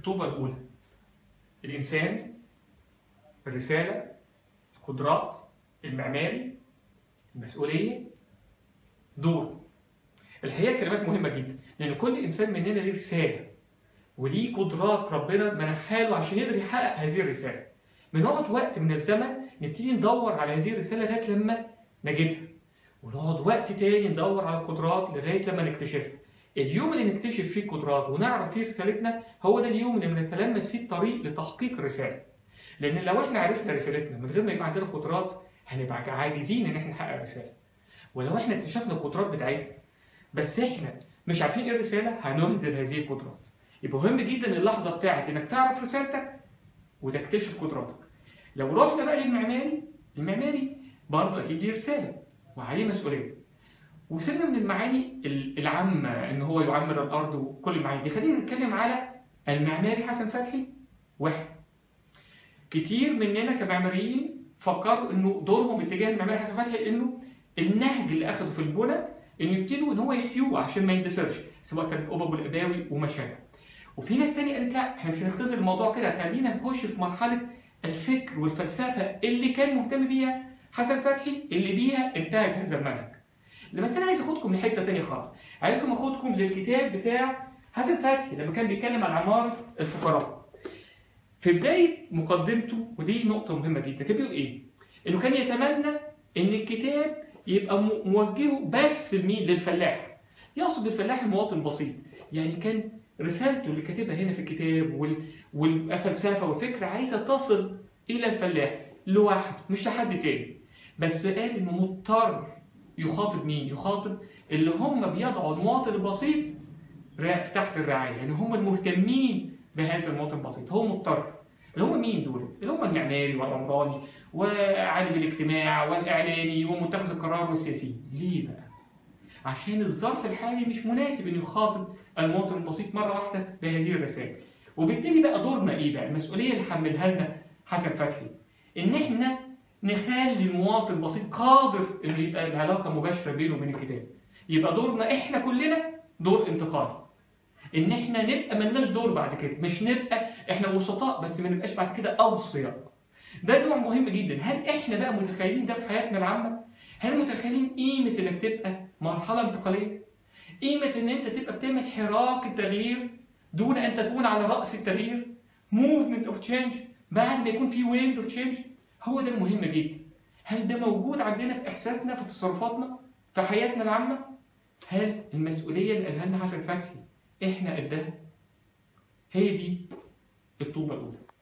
الطوبة الأولى الإنسان الرسالة القدرات المعماري المسؤولية دور الحقيقة كلمات مهمة جدا لأن كل إنسان مننا ليه رسالة وليه قدرات ربنا منحها له عشان يقدر يحقق هذه الرسالة بنقعد وقت من الزمن نبتدي ندور على هذه الرسالة لغاية لما نجدها ونقعد وقت تاني ندور على القدرات لغاية لما نكتشفها اليوم اللي نكتشف فيه القدرات ونعرف فيه رسالتنا هو ده اليوم اللي بنتلمس فيه الطريق لتحقيق الرسالة لأن لو احنا عرفنا رسالتنا من غير ما يبقى عندنا قدرات هنبقى عاجزين إن احنا نحقق الرسالة ولو احنا اكتشفنا القدرات بتاعتنا بس احنا مش عارفين ايه الرسالة هنهدر هذه القدرات يبقى مهم جدا اللحظة بتاعت انك تعرف رسالتك وتكتشف قدراتك لو رحنا بقى للمعماري المعماري برضه اكيد ليه رسالة وعليه مسؤولية وسيبنا من المعاني العامة ان هو يعمر الارض وكل المعاني دي خلينا نتكلم على المعماري حسن فتحي واحد كتير مننا كمعماريين فكروا انه دورهم اتجاه المعماري حسن فتحي انه النهج اللي اخده في البنى انه يبتدوا ان هو يحيوه عشان ما يندثرش سواء كان القبب والاباوي وما شابه وفي ناس تانية قالت لا احنا مش هنختزل الموضوع كده خلينا نخش في مرحله الفكر والفلسفه اللي كان مهتم بيها حسن فتحي اللي بيها انتهج هذا المنهج بس انا عايز اخدكم لحته تانية خالص عايزكم اخدكم للكتاب بتاع حسن فتحي لما كان بيتكلم عن عمار الفقراء في بدايه مقدمته ودي نقطه مهمه جدا كان بيقول ايه انه كان يتمنى ان الكتاب يبقى موجهه بس لمين للفلاح يقصد بالفلاح المواطن البسيط يعني كان رسالته اللي كاتبها هنا في الكتاب وال... والفلسفه والفكره عايزه تصل الى الفلاح لوحده مش لحد تاني بس قال انه مضطر يخاطب مين يخاطب اللي هم بيضعوا المواطن البسيط تحت الرعايه يعني هم المهتمين بهذا المواطن البسيط هو مضطر اللي هم مين دول؟ اللي هم المعماري والعمراني وعالم الاجتماع والاعلامي ومتخذ القرار والسياسيين، ليه بقى؟ عشان الظرف الحالي مش مناسب انه يخاطب المواطن البسيط مره واحده بهذه الرسائل. وبالتالي بقى دورنا ايه بقى؟ المسؤوليه اللي حملها لنا حسن فتحي ان احنا نخلي المواطن البسيط قادر انه يبقى العلاقه مباشره بينه وبين الكتاب. يبقى دورنا احنا كلنا دور انتقالي. ان احنا نبقى ملناش دور بعد كده مش نبقى احنا وسطاء بس ما نبقاش بعد كده اوصياء ده نوع مهم جدا هل احنا بقى متخيلين ده في حياتنا العامه هل متخيلين قيمه انك تبقى مرحله انتقاليه قيمه ان انت تبقى بتعمل حراك التغيير دون ان تكون على راس التغيير موفمنت اوف تشينج بعد ما يكون في ويند اوف تشينج هو ده المهم جدا هل ده موجود عندنا في احساسنا في تصرفاتنا في حياتنا العامه هل المسؤوليه اللي قالها لنا حسن فتحي احنا قدها هي دي الطوبه الاولى